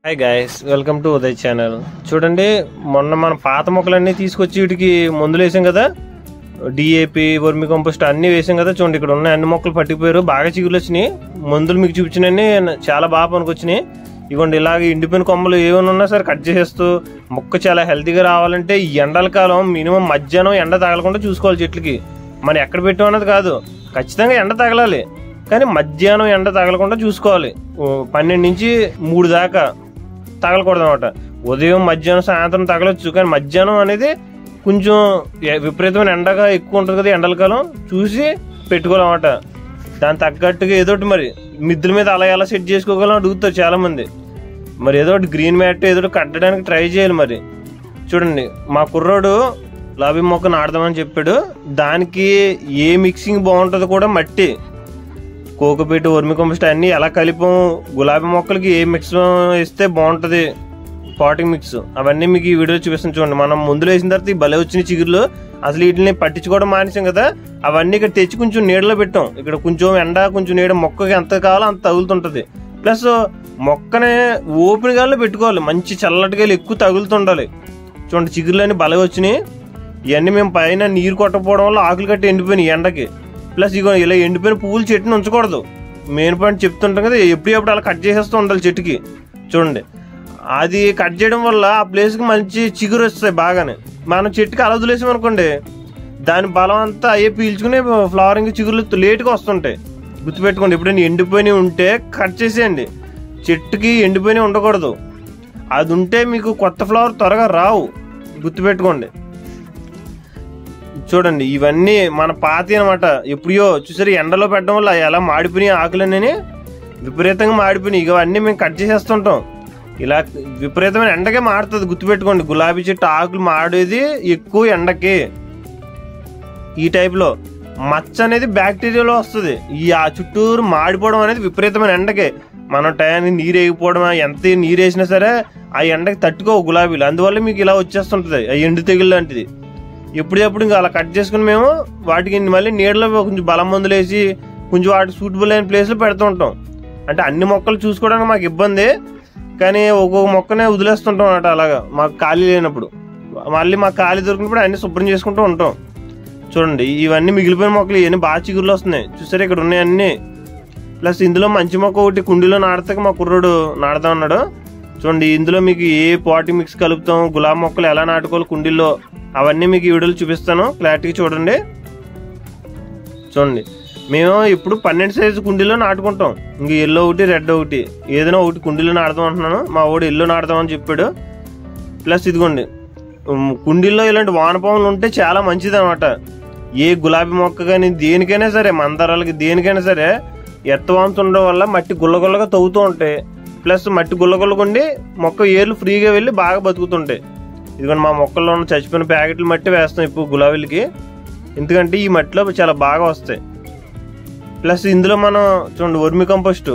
hi guys welcome to Uday channel చూడండి మొన్న మన పాత మొక్కలన్నీ తీసుకొచ్చి వీటికి మందులు వేసాం కదా డిఏపి వర్మి కంపోస్ట్ అన్నీ వేసాం కదా చూడండి ఇక్కడ ఉన్న అన్ని మొక్కలు పట్టిపోయారు బాగా చిగురు వచ్చినాయి మందులు మీకు చూపించినన్ని చాలా బాగా పనికొచ్చినాయి ఇవ్వండి ఇలాగ ఎండిపోయిన కొమ్మలు ఏమైనా ఉన్నా సరే కట్ చేసేస్తూ మొక్క చాలా హెల్తీగా రావాలంటే ఈ ఎండల కాలం మినిమం మధ్యాహ్నం ఎండ తగలకుండా చూసుకోవాలి చెట్లకి మనం ఎక్కడ పెట్టాం అన్నది కాదు ఖచ్చితంగా ఎండ తగలాలి కానీ మధ్యాహ్నం ఎండ తగలకుండా చూసుకోవాలి ఓ పన్నెండు నుంచి మూడు దాకా తగలకూడదు అనమాట ఉదయం మధ్యాహ్నం సాయంత్రం తగలొచ్చు కానీ మధ్యాహ్నం అనేది కొంచెం ఎ- విపరీతమైన ఎండగా ఎక్కువ ఉంటుంది కదా ఎండల కాలం చూసి పెట్టుకోవాలన్నమాట దాని తగ్గట్టుగా ఏదో ఒకటి మరి మిద్దెల మీద అలా ఎలా సెట్ చేసుకోగలం అడుగుతారు చాలా మంది మరి ఏదో ఒకటి గ్రీన్ మ్యాట్ ఏదో ఒకటి కట్టడానికి ట్రై చేయాలి మరి చూడండి మా కుర్రోడు లాబీ మొక్క నాడదామని చెప్పాడు దానికి ఏ మిక్సింగ్ బాగుంటుందో కూడా మట్టి కోకోపీట్ వర్మి కంపోస్ట్ అన్ని ఎలా కలిపాం గులాబీ మొక్కలకి ఏ మిక్స్ ఇస్తే బాగుంటది పాటింగ్ మిక్స్ అవన్నీ మీకు ఈ వీడియో చూపిస్తాను చూడండి మనం ముందులో వేసిన తర్వాత ఈ భలే వచ్చిన చిగురులు అసలు వీటిని పట్టించుకోవడం మానేసాం కదా అవన్నీ ఇక్కడ తెచ్చి కొంచెం నీడలో పెట్టాం ఇక్కడ కొంచెం ఎండ కొంచెం నీడ మొక్కకి ఎంత కావాలో అంత తగులుతుంటది ప్లస్ మొక్కనే ఓపెన్ గాల్లో పెట్టుకోవాలి మంచి చల్లటి గాలి ఎక్కువ తగులుతుండాలి చూడండి చిగురులన్నీ బలగా వచ్చినాయి ఇవన్నీ మేము పైన నీరు కొట్టకపోవడం వల్ల ఆకులు కట్టి ఎండిపోయినాయి ఎండకి ప్లస్ ఇగో ఇలా ఎండిపోయిన పువ్వులు చెట్టుని ఉంచకూడదు మెయిన్ పాయింట్ చెప్తుంటాం కదా ఎప్పుడప్పుడు అలా కట్ చేసేస్తూ ఉండాలి చెట్టుకి చూడండి అది కట్ చేయడం వల్ల ఆ ప్లేస్కి మంచి చిగురు వస్తాయి బాగానే మనం చెట్టుకి అలా వదిలేసాం అనుకోండి దాని బలం అంతా అయ్యే పీల్చుకుని ఫ్లవరింగ్ చిగురులు లేట్గా వస్తుంటాయి గుర్తుపెట్టుకోండి ఎప్పుడైనా ఎండిపోయినవి ఉంటే కట్ చేసేయండి చెట్టుకి ఎండిపోయినవి ఉండకూడదు అది ఉంటే మీకు కొత్త ఫ్లవర్ త్వరగా రావు గుర్తుపెట్టుకోండి చూడండి ఇవన్నీ మన పాతి అనమాట ఎప్పుడో చూసారు ఎండలో పెట్టడం వల్ల ఎలా మాడిపోయినాయి ఆకులన్నీ విపరీతంగా మాడిపోయినాయి ఇక అన్నీ మేము కట్ చేసేస్తుంటాం ఇలా విపరీతమైన ఎండకే మాడుతుంది గుర్తుపెట్టుకోండి గులాబీ చెట్టు ఆకులు మాడేది ఎక్కువ ఎండకి ఈ టైప్లో మచ్చ అనేది బ్యాక్టీరియాలో వస్తుంది ఈ ఆ చుట్టూరు మాడిపోవడం అనేది విపరీతమైన ఎండకే మనం టయానికి నీరు వేయకపోవడం ఎంత నీరు వేసినా సరే ఆ ఎండకి తట్టుకోవు గులాబీలు అందువల్ల మీకు ఇలా వచ్చేస్తుంటుంది ఆ ఎండు తెగులు లాంటిది ఎప్పుడెప్పుడు ఇంకా అలా కట్ చేసుకుని మేము వాటికి మళ్ళీ నీడలో కొంచెం బలం మందులు వేసి కొంచెం వాటి సూటబుల్ అయిన ప్లేస్లో పెడుతూ ఉంటాం అంటే అన్ని మొక్కలు చూసుకోవడానికి మాకు ఇబ్బంది కానీ ఒక్కొక్క మొక్కనే వదిలేస్తుంటాం అన్నమాట అలాగా మాకు ఖాళీ లేనప్పుడు మళ్ళీ మాకు ఖాళీ దొరికినప్పుడు అన్ని శుభ్రం చేసుకుంటూ ఉంటాం చూడండి ఇవన్నీ మిగిలిపోయిన మొక్కలు ఇవన్నీ బాగా చిగురులు వస్తున్నాయి చూసారా ఇక్కడ ఉన్నాయి అన్ని ప్లస్ ఇందులో మంచి మొక్క ఒకటి కుండీలో నాడతాక మా కుర్రోడు నాడదాం అన్నాడు చూడండి ఇందులో మీకు ఏ పాటి మిక్స్ కలుపుతాం గులాబీ మొక్కలు ఎలా నాటుకోవాలి కుండీల్లో అవన్నీ మీకు ఈ వీడియోలో చూపిస్తాను క్లారిటీగా చూడండి చూడండి మేము ఇప్పుడు పన్నెండు సైజు కుండీలో నాటుకుంటాం ఇంక ఎల్లో ఒకటి రెడ్ ఒకటి ఏదైనా ఒకటి కుండీలో నాడదాం అంటున్నాను మా వాడు ఎల్లో నాడదామని చెప్పాడు ప్లస్ ఇదిగోండి ఉమ్, కుండీల్లో ఇలాంటి వానపాములు ఉంటే చాలా మంచిది అనమాట ఏ గులాబీ మొక్క కానీ దేనికైనా సరే మందారాలకి దేనికైనా సరే ఎత్తవాంస ఉండడం వల్ల మట్టి గుల్లగుల్లగా తవ్వుతూ ఉంటాయి ప్లస్ మట్టి గుల్లగుల్లగుండి మొక్క ఏర్లు ఫ్రీగా వెళ్ళి బాగా బతుకుతుంటాయి ఇదిగోండి మా మొక్కల్లో ఉన్న చచ్చిపోయిన ప్యాకెట్లు మట్టి వేస్తాం ఇప్పుడు గులాబీలకి ఎందుకంటే ఈ మట్టిలో చాలా బాగా వస్తాయి ప్లస్ ఇందులో మనం చూడండి వర్మి కంపోస్ట్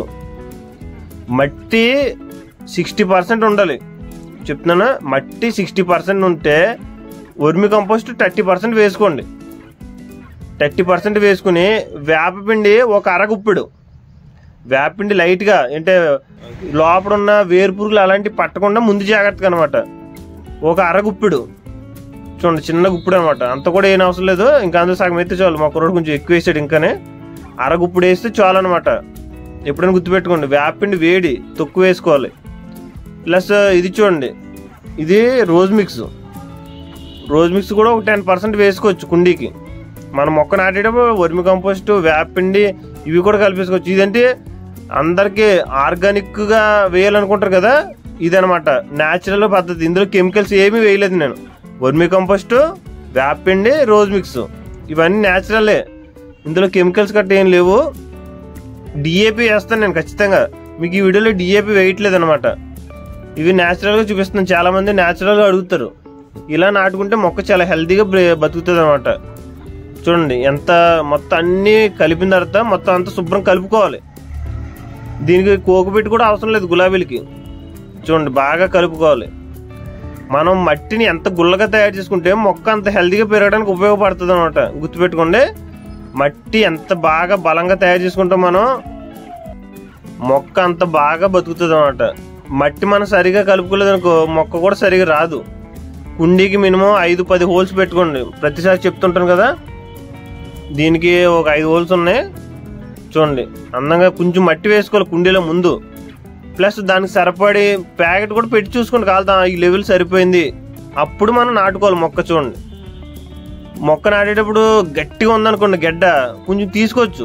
మట్టి సిక్స్టీ పర్సెంట్ ఉండాలి చెప్తున్నానా మట్టి సిక్స్టీ పర్సెంట్ ఉంటే వర్మి కంపోస్ట్ థర్టీ పర్సెంట్ వేసుకోండి థర్టీ పర్సెంట్ వేసుకుని వేపపిండి ఒక అరగుప్పిడు వేపపిండి లైట్గా అంటే లోపల ఉన్న వేరు పురుగులు అలాంటివి పట్టకుండా ముందు జాగ్రత్తగా అనమాట ఒక అరగుప్పిడు చూడండి చిన్న గుప్పుడు అనమాట అంత కూడా ఏం అవసరం లేదు ఇంకా అందులో సగం అయితే చాలు మా కుర్రోడు కొంచెం ఎక్కువ వేసాడు ఇంకానే అరగుప్పుడు వేస్తే చాలు అనమాట ఎప్పుడైనా గుర్తుపెట్టుకోండి వేపపిండి వేడి తక్కువ వేసుకోవాలి ప్లస్ ఇది చూడండి ఇది రోజ్ మిక్స్ రోజ్ మిక్స్ కూడా ఒక టెన్ పర్సెంట్ వేసుకోవచ్చు కుండీకి మన మొక్క నాటేటప్పుడు వర్మి కంపోస్ట్ వేపపిండి ఇవి కూడా కలిపేసుకోవచ్చు ఇదంటే అందరికీ ఆర్గానిక్గా వేయాలనుకుంటారు కదా ఇదనమాట న్యాచురల్ పద్ధతి ఇందులో కెమికల్స్ ఏమీ వేయలేదు నేను వర్మి కంపోస్ట్ వేపపిండి రోజ్ మిక్స్ ఇవన్నీ న్యాచురలే ఇందులో కెమికల్స్ గట్ట ఏం లేవు డిఏపి వేస్తాను నేను ఖచ్చితంగా మీకు ఈ వీడియోలో డిఏపి వేయట్లేదు అనమాట ఇవి న్యాచురల్గా చూపిస్తున్నాను చాలా మంది న్యాచురల్గా అడుగుతారు ఇలా నాటుకుంటే మొక్క చాలా హెల్తీగా బతుకుతుంది అనమాట చూడండి ఎంత మొత్తం అన్నీ కలిపిన తర్వాత మొత్తం అంతా శుభ్రం కలుపుకోవాలి దీనికి కోకబెట్టి కూడా అవసరం లేదు గులాబీలకి చూడండి బాగా కలుపుకోవాలి మనం మట్టిని ఎంత గుల్లగా తయారు చేసుకుంటే మొక్క అంత హెల్తీగా పెరగడానికి ఉపయోగపడుతుంది అనమాట గుర్తుపెట్టుకోండి మట్టి ఎంత బాగా బలంగా తయారు చేసుకుంటాం మనం మొక్క అంత బాగా బతుకుతుంది అనమాట మట్టి మనం సరిగా కలుపుకోలేదు అనుకో మొక్క కూడా సరిగా రాదు కుండీకి మినిమం ఐదు పది హోల్స్ పెట్టుకోండి ప్రతిసారి చెప్తుంటాను కదా దీనికి ఒక ఐదు హోల్స్ ఉన్నాయి చూడండి అందంగా కొంచెం మట్టి వేసుకోవాలి కుండీలో ముందు ప్లస్ దానికి సరిపడి ప్యాకెట్ కూడా పెట్టి చూసుకోండి కాలుతా ఈ లెవెల్ సరిపోయింది అప్పుడు మనం నాటుకోవాలి మొక్క చూడండి మొక్క నాటేటప్పుడు గట్టిగా ఉందనుకోండి గడ్డ కొంచెం తీసుకోవచ్చు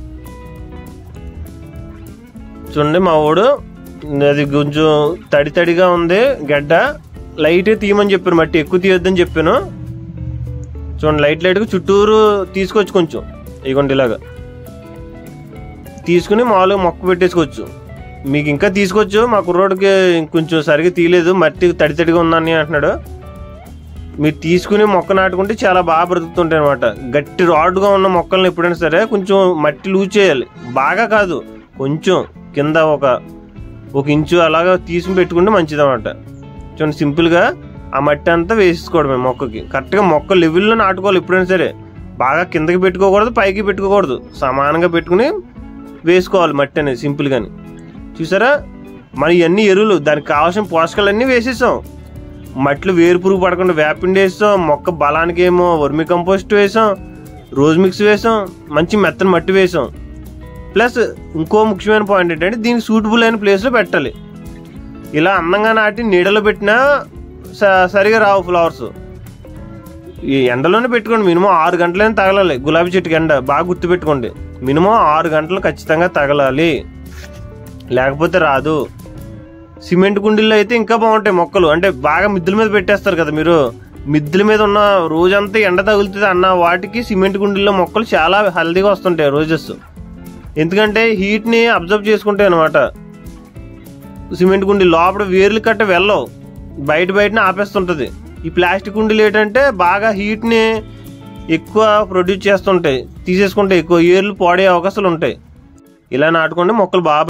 చూడండి మా వాడు అది కొంచెం తడి తడిగా ఉంది గడ్డ లైట్ తీయమని చెప్పాను మట్టి ఎక్కువ తీయొద్దని చెప్పాను చూడండి లైట్ లైట్గా చుట్టూరు తీసుకోవచ్చు కొంచెం ఇగోండి ఇలాగా తీసుకుని మామూలుగా మొక్క పెట్టేసుకోవచ్చు మీకు ఇంకా తీసుకోవచ్చు మా కుర్రోడికి కొంచెం సరిగా తీయలేదు మట్టి తడి తడిగా ఉందని అంటున్నాడు మీరు తీసుకుని మొక్క నాటుకుంటే చాలా బాగా బ్రతుకుతుంటాయి అనమాట గట్టి రాడ్గా ఉన్న మొక్కల్ని ఎప్పుడైనా సరే కొంచెం మట్టి లూజ్ చేయాలి బాగా కాదు కొంచెం కింద ఒక ఒక ఇంచు అలాగా తీసుకుని పెట్టుకుంటే మంచిది అనమాట చూడండి సింపుల్గా ఆ మట్టి అంతా వేసుకోవడమే మొక్కకి కరెక్ట్గా మొక్క లెవెల్లో నాటుకోవాలి ఎప్పుడైనా సరే బాగా కిందకి పెట్టుకోకూడదు పైకి పెట్టుకోకూడదు సమానంగా పెట్టుకుని వేసుకోవాలి మట్టి అనేది సింపుల్గాని చూసారా మరి ఇవన్నీ ఎరువులు దానికి కావాల్సిన పోషకాలన్నీ వేసేసాం మట్లు వేరు పురుగు పడకుండా వేపిండి వేసాం మొక్క బలానికి ఏమో వర్మి కంపోస్ట్ వేసాం రోజ్ మిక్స్ వేసాం మంచి మెత్తని మట్టి వేసాం ప్లస్ ఇంకో ముఖ్యమైన పాయింట్ ఏంటంటే దీనికి సూటబుల్ అయిన ప్లేస్లో పెట్టాలి ఇలా అందంగా నాటి నీడలో పెట్టినా స- సరిగా రావు ఫ్లవర్స్ ఈ ఎండలోనే పెట్టుకోండి మినిమం ఆరు గంటలైనా తగలాలి గులాబీ చెట్టుకి ఎండ బాగా గుర్తుపెట్టుకోండి మినిమం ఆరు గంటలు ఖచ్చితంగా తగలాలి లేకపోతే రాదు సిమెంట్ కుండీల్లో అయితే ఇంకా బాగుంటాయి మొక్కలు అంటే బాగా మిద్దెల మీద పెట్టేస్తారు కదా మీరు మిద్దెల మీద ఉన్న రోజంతా ఎండ తగులుతుంది అన్న వాటికి సిమెంట్ కుండీల్లో మొక్కలు చాలా హెల్తీగా వస్తుంటాయి రోజెస్ ఎందుకంటే హీట్ని అబ్జర్వ్ చేసుకుంటాయి అనమాట సిమెంట్ కుండీ లోపల వేర్లు కట్ట వెళ్ళవు బయట బయటనే ఆపేస్తుంటుంది ఈ ప్లాస్టిక్ కుండీలు ఏంటంటే బాగా హీట్ని ఎక్కువ ప్రొడ్యూస్ చేస్తుంటాయి తీసేసుకుంటే ఎక్కువ ఏర్లు పాడే అవకాశాలు ఉంటాయి ఇలా నాటుకుంటే మొక్కలు బాగా